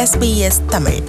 SBS Tamil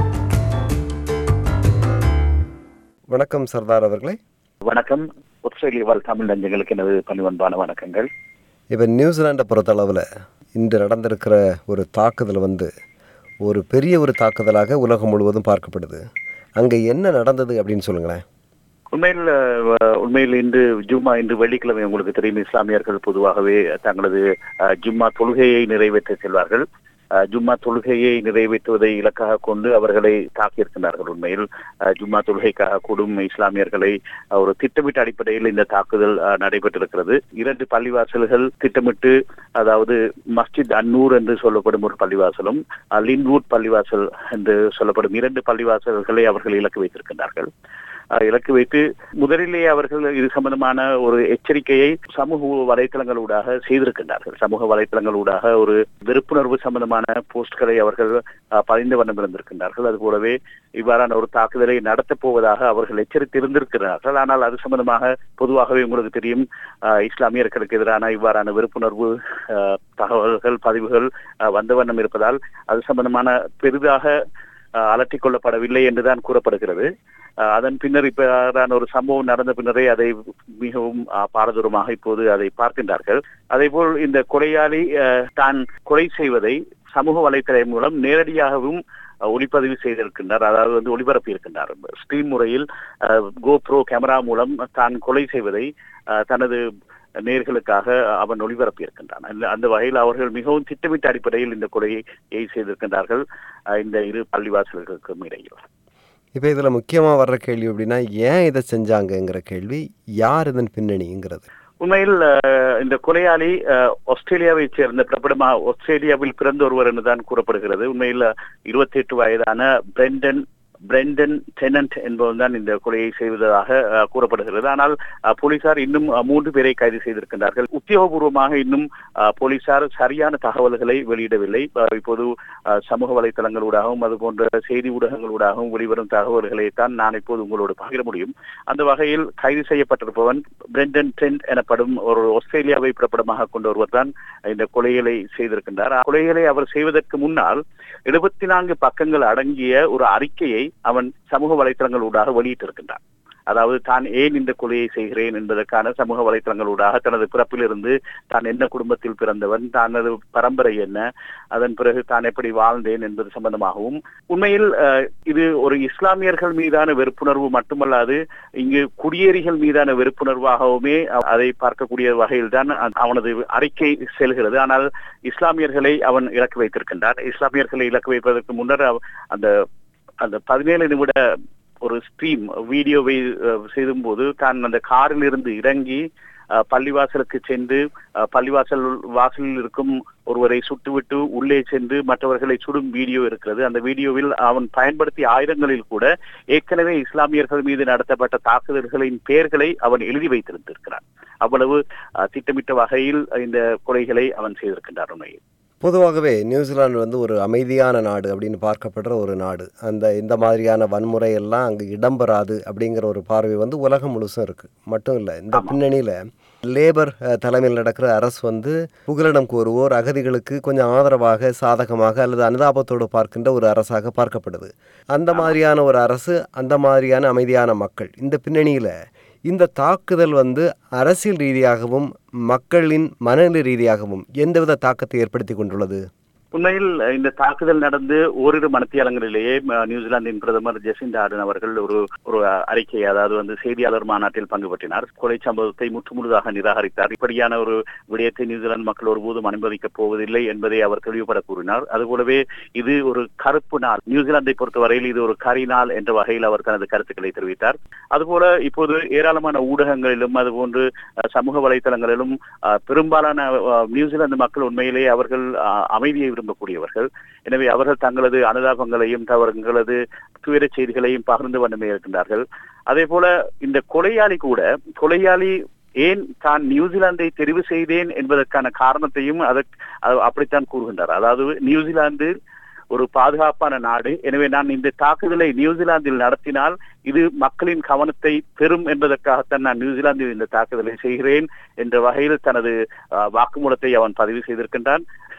வணக்கம் சர்தார் அவர்களே வணக்கம் ஆஸ்திரேலிய வாழ் தமிழ் நஞ்சங்களுக்கு எனது பணிவன்பான வணக்கங்கள் இப்போ நியூசிலாண்டை பொறுத்தளவில் இன்று நடந்திருக்கிற ஒரு தாக்குதல் வந்து ஒரு பெரிய ஒரு தாக்குதலாக உலகம் முழுவதும் பார்க்கப்படுது அங்கே என்ன நடந்தது அப்படின்னு சொல்லுங்களேன் உண்மையில் அஹ், உண்மையில் இன்று ஜும்மா இன்று வெள்ளிக்கிழமை உங்களுக்கு தெரியும் இஸ்லாமியர்கள் பொதுவாகவே தங்களது அஹ், ஜும்மா தொழுகையை நிறைவேற்ற செல்வார்கள் அஹ், ஜும்மா தொழுகையை நிறைவேற்றுவதை இலக்காக கொண்டு அவர்களை தாக்கியிருக்கிறார்கள் உண்மையில் அஹ், ஜும்மா தொழுகைக்காக கூடும் இஸ்லாமியர்களை அஹ், ஒரு திட்டமிட்ட அடிப்படையில் இந்த தாக்குதல் அஹ், நடைபெற்றிருக்கிறது இரண்டு பள்ளிவாசல்கள் திட்டமிட்டு அதாவது மஸ்ஜித் அன்னூர் என்று சொல்லப்படும் ஒரு பள்ளிவாசலும் அஹ், லின்வூட் பள்ளிவாசல் என்று சொல்லப்படும் இரண்டு பள்ளிவாசல்களை அவர்கள் இலக்கு வைத்திருக்கின்றார்கள் அஹ் இலக்கு வைத்து முதலிலேயே அவர்கள் இது சம்பந்தமான ஒரு எச்சரிக்கையை சமூக வலைத்தளங்களூடாக செய்திருக்கின்றார்கள் சமூக வலைத்தளங்களூடாக ஒரு வெறுப்புணர்வு சம்பந்தமான போஸ்ட்களை அவர்கள் அஹ், பதிந்த வண்ணம் இருந்திருக்கின்றார்கள் அதுபோலவே இவ்வாறான ஒரு தாக்குதலை நடத்தப் போவதாக அவர்கள் எச்சரித்திருந்திருக்கிறார்கள் ஆனால் அது சம்பந்தமாக பொதுவாகவே உங்களுக்கு தெரியும் அஹ், இஸ்லாமியர்களுக்கு எதிரான இவ்வாறான வெறுப்புணர்வு அஹ், தகவல்கள் பதிவுகள் அஹ், வந்த வண்ணம் இருப்பதால் அது சம்பந்தமான பெரிதாக அஹ், அலட்டிக் கொள்ளப்படவில்லை என்றுதான் கூறப்படுகிறது அஹ் அதன் பின்னர் இப்ப ஒரு சம்பவம் நடந்த பின்னரே அதை மிகவும் அஹ், பாரதூரமாக இப்போது அதை பார்க்கின்றார்கள் அதேபோல் இந்த கொலையாளி அஹ், தான் கொலை செய்வதை சமூக வலைத்தளம் மூலம் நேரடியாகவும் அஹ், ஒளிப்பதிவு செய்திருக்கின்றார் அதாவது வந்து ஒளிபரப்பி இருக்கின்றார் ஸ்ட்ரீம் முறையில் கோப்ரோ கேமரா மூலம் தான் கொலை செய்வதை அஹ், தனது நேர்களுக்காக அவன் ஒளிபரப்பி இருக்கின்றான் அந்த- அந்த வகையில் அவர்கள் மிகவும் திட்டமிட்ட அடிப்படையில் இந்த கொலையை செய்திருக்கின்றார்கள் அஹ், இந்த இரு பள்ளிவாசல்களுக்கும் இடையில் இப்போ இதில் முக்கியமாக வர்ற கேள்வி அப்படின்னா ஏன் இதை செஞ்சாங்கங்கிற கேள்வி யார் இதன் பின்னணிங்கிறது உண்மையில் அஹ், இந்த கொலையாளி அஹ், ஆஸ்திரேலியாவைச் சேர்ந்த பிரபலமா ஆஸ்திரேலியாவில் பிறந்த ஒருவர் என்றுதான் கூறப்படுகிறது உண்மையில் இருபத்தி எட்டு வயதான பிரெண்டன் பிரெண்டன் டெனன்ட் என்பவன் தான் இந்த கொலையை செய்வதாக அஹ், கூறப்படுகிறது ஆனால் அஹ், போலீசார் இன்னும் அஹ், மூன்று பேரை கைது செய்திருக்கின்றார்கள் உத்தியோகபூர்வமாக இன்னும் அஹ், போலீசார் சரியான தகவல்களை வெளியிடவில்லை அஹ், இப்போது அஹ், சமூக வலைத்தளங்களூடாகவும் அது போன்ற செய்தி ஊடகங்களூடாகவும் வெளிவரும் தகவல்களை தான் நான் இப்போது உங்களோடு பகிர முடியும் அந்த வகையில் கைது செய்யப்பட்டிருப்பவன் பிரெண்டன் டென்ட் எனப்படும் ஒரு ஆஸ்திரேலியாவை பிறப்பிடமாக கொண்ட ஒருவர் தான் இந்த கொலைகளை செய்திருக்கின்றார் கொலைகளை அவர் செய்வதற்கு முன்னால் எழுபத்தி நான்கு பக்கங்கள் அடங்கிய ஒரு அறிக்கையை அவன் சமூக வலைத்தளங்களூடாக வெளியிட்டிருக்கின்றான் அதாவது தான் ஏன் இந்த கொலையை செய்கிறேன் என்பதற்கான சமூக வலைத்தளங்களூடாக தனது பிறப்பிலிருந்து தான் என்ன குடும்பத்தில் பிறந்தவன் தனது பரம்பரை என்ன அதன் பிறகு தான் எப்படி வாழ்ந்தேன் என்பது சம்பந்தமாகவும் உண்மையில் அஹ், இது ஒரு இஸ்லாமியர்கள் மீதான வெறுப்புணர்வு மட்டுமல்லாது இங்கு குடியேறிகள் மீதான வெறுப்புணர்வாகவுமே அ- அதை பார்க்கக்கூடிய வகையில் தான் அவனது அறிக்கை செல்கிறது ஆனால் இஸ்லாமியர்களை அவன் இலக்கு வைத்திருக்கின்றான் இஸ்லாமியர்களை இலக்கு வைப்பதற்கு முன்னர் அவ- அந்த அந்த பதினேழு நிமிட ஒரு ஸ்ட்ரீம் வீடியோவை அஹ், செய்யும்போது தான் அந்த காரில் இருந்து இறங்கி அஹ், பள்ளிவாசலுக்கு சென்று அஹ், பள்ளிவாசல் வாசலில் இருக்கும் ஒருவரை சுட்டுவிட்டு உள்ளே சென்று மற்றவர்களை சுடும் வீடியோ இருக்கிறது அந்த வீடியோவில் அவன் பயன்படுத்திய ஆயுதங்களில் கூட ஏற்கனவே இஸ்லாமியர்கள் மீது நடத்தப்பட்ட தாக்குதல்களின் பெயர்களை அவன் எழுதி வைத்திருந்திருக்கிறான் அவ்வளவு அஹ், திட்டமிட்ட வகையில் இந்த கொலைகளை அவன் செய்திருக்கின்றான் உண்மையில் பொதுவாகவே நியூசிலாந்து வந்து ஒரு அமைதியான நாடு அப்படின்னு பார்க்கப்படுற ஒரு நாடு அந்த இந்த மாதிரியான வன்முறை எல்லாம் அங்கே இடம்பெறாது அப்படிங்கிற ஒரு பார்வை வந்து உலகம் முழுசும் இருக்குது மட்டும் இல்லை இந்த பின்னணியில் லேபர் அஹ், தலைமையில் நடக்கிற அரசு வந்து புகலிடம் கோருவோர் அகதிகளுக்கு கொஞ்சம் ஆதரவாக சாதகமாக அல்லது அனுதாபத்தோடு பார்க்கின்ற ஒரு அரசாக பார்க்கப்படுது அந்த மாதிரியான ஒரு அரசு அந்த மாதிரியான அமைதியான மக்கள் இந்த பின்னணியில் இந்த தாக்குதல் வந்து அரசியல் ரீதியாகவும் மக்களின் மனநிலை ரீதியாகவும் எந்தவித தாக்கத்தை ஏற்படுத்தி கொண்டுள்ளது உண்மையில் இந்த தாக்குதல் நடந்து ஓரிரு மனத்தியாளங்களிலேயே ம, நியூசிலாந்தின் பிரதமர் ஜெசிண்டா ஆர்டன் அவர்கள் ஒரு ஒரு அறிக்கை அதாவது வந்து செய்தியாளர் மாநாட்டில் பங்கு பற்றினார் கொலை சம்பவத்தை முற்றுமுழுதாக நிராகரித்தார் இப்படியான ஒரு விடயத்தை நியூசிலாந்து மக்கள் ஒருபோதும் அனுமதிக்கப் போவதில்லை என்பதை அவர் தெளிவுபட கூறினார் அதுபோலவே இது ஒரு கருப்பு நாள் நியூசிலாந்தை பொறுத்தவரையில் இது ஒரு கரி நாள் என்ற வகையில் அவர் தனது கருத்துக்களை தெரிவித்தார் அதுபோல இப்போது ஏராளமான ஊடகங்களிலும் அதுபோன்று அஹ், சமூக வலைத்தளங்களிலும் அஹ், பெரும்பாலான அஹ், நியூசிலாந்து மக்கள் உண்மையிலேயே அவர்கள் அஹ், அமைதியை விரும்பக்கூடியவர்கள் எனவே அவர்கள் தங்களது அனுதாபங்களையும் தங்களது துயரச் செய்திகளையும் பகிர்ந்து வண்ணமே இருக்கின்றார்கள் அதே போல இந்த கொலையாளி கூட கொலையாளி ஏன் தான் நியூசிலாந்தை தெரிவு செய்தேன் என்பதற்கான காரணத்தையும் அதற்கு அது அப்படித்தான் கூறுகின்றார் அதாவது நியூசிலாந்து ஒரு பாதுகாப்பான நாடு எனவே நான் இந்த தாக்குதலை நியூசிலாந்தில் நடத்தினால் இது மக்களின் கவனத்தை பெறும் என்பதற்காகத்தான் நான் நியூசிலாந்தில் இந்த தாக்குதலை செய்கிறேன் என்ற வகையில் தனது அஹ், வாக்குமூலத்தை அவன் பதிவு செய்திருக்கின்றான்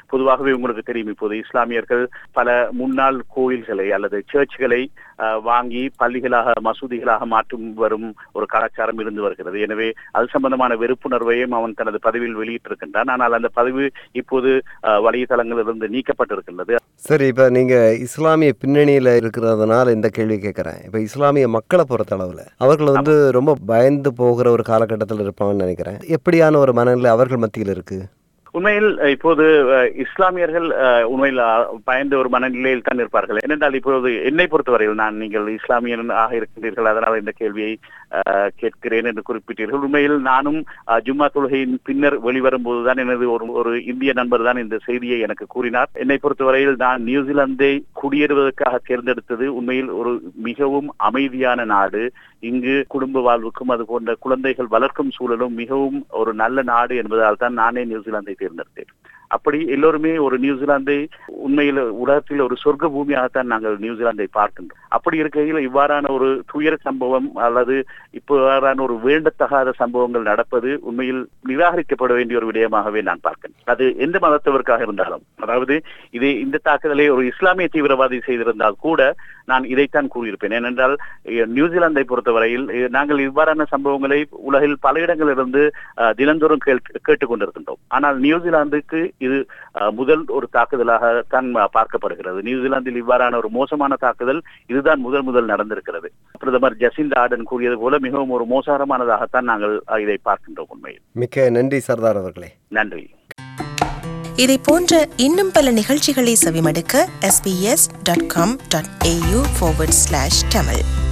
பொதுவாகவே உங்களுக்கு தெரியும் இப்போது இஸ்லாமியர்கள் பல முன்னாள் கோயில்களை அல்லது சர்ச்சுகளை அஹ், வாங்கி பள்ளிகளாக மசூதிகளாக மாற்றும் வரும் ஒரு கலாச்சாரம் இருந்து வருகிறது எனவே அது சம்பந்தமான வெறுப்புணர்வையும் அவன் தனது பதிவில் வெளியிட்டிருக்கின்றான் ஆனால் அந்த பதிவு இப்போது அஹ், வலைத்தளங்களிலிருந்து நீக்கப்பட்டிருக்கின்றது சரி இப்போ நீங்கள் இஸ்லாமிய பின்னணியில் இருக்கிறதுனால இந்த கேள்வி கேட்குறேன் இப்போ இஸ்லாமிய மக்களை பொறுத்த அளவில் அவர்கள் வந்து ரொம்ப பயந்து போகிற ஒரு காலகட்டத்தில் இருப்பாங்கன்னு நினைக்கிறேன் எப்படியான ஒரு மனநிலை அவர்கள் மத்தியில் இருக்குது உண்மையில் அஹ், இப்போது அஹ், இஸ்லாமியர்கள் அஹ், உண்மையில் அஹ், பயந்த ஒரு மனநிலையில் தான் இருப்பார்கள் ஏனென்றால் இப்போது என்னை பொறுத்தவரையில் நான் நீங்கள் இஸ்லாமியனாக இருக்கின்றீர்கள் அதனால் இந்த கேள்வியை அஹ், கேட்கிறேன் என்று குறிப்பிட்டீர்கள் உண்மையில் நானும் அஹ், ஜும்மா தொழுகையின் பின்னர் வெளிவரும் போதுதான் எனது ஒரு ஒரு இந்திய நண்பர் தான் இந்த செய்தியை எனக்கு கூறினார் என்னை பொறுத்தவரையில் நான் நியூசிலாந்தை குடியேறுவதற்காக தேர்ந்தெடுத்தது உண்மையில் ஒரு மிகவும் அமைதியான நாடு இங்கு குடும்ப வாழ்வுக்கும் அது போன்ற குழந்தைகள் வளர்க்கும் சூழலும் மிகவும் ஒரு நல்ல நாடு என்பதால் தான் நானே நியூசிலாந்தை தேர்ந்தெடுத்தேன் அப்படி எல்லோருமே ஒரு நியூசிலாந்தை உண்மையில் உலகத்தில் ஒரு சொர்க்க பூமியாகத்தான் நாங்கள் நியூசிலாந்தை பார்க்கின்றோம் அப்படி இருக்கையில் இவ்வாறான ஒரு துயர சம்பவம் அல்லது இவ்வாறான ஒரு வேண்டத்தகாத சம்பவங்கள் நடப்பது உண்மையில் நிராகரிக்கப்பட வேண்டிய ஒரு விடயமாகவே நான் பார்க்கிறேன் அது எந்த மதத்தவருக்காக இருந்தாலும் அதாவது இது இந்த தாக்குதலை ஒரு இஸ்லாமிய தீவிரவாதி செய்திருந்தால் கூட நான் இதைத்தான் கூறியிருப்பேன் ஏனென்றால் அஹ், நியூசிலாந்தை பொறுத்தவரையில் அஹ், நாங்கள் இவ்வாறான சம்பவங்களை உலகில் பல இடங்களிலிருந்து அஹ், தினந்தோறும் கேள்- கேட்டுக்கொண்டிருக்கின்றோம் ஆனால் நியூசிலாந்துக்கு இது அஹ், முதல் ஒரு தாக்குதலாக தான் பார்க்கப்படுகிறது நியூசிலாந்தில் இவ்வாறான ஒரு மோசமான தாக்குதல் இதுதான் முதல் முதல் நடந்திருக்கிறது பிரதமர் ஜசிந்த ஆர்டன் கூறியது போல மிகவும் ஒரு மோசமானதாகத்தான் நாங்கள் அஹ், இதை பார்க்கின்றோம் உண்மையில் மிக்க நன்றி சர்தார் அவர்களே நன்றி இதை போன்ற இன்னும் பல நிகழ்ச்சிகளை செவிமடுக்க sbs.com.au forward slash tamil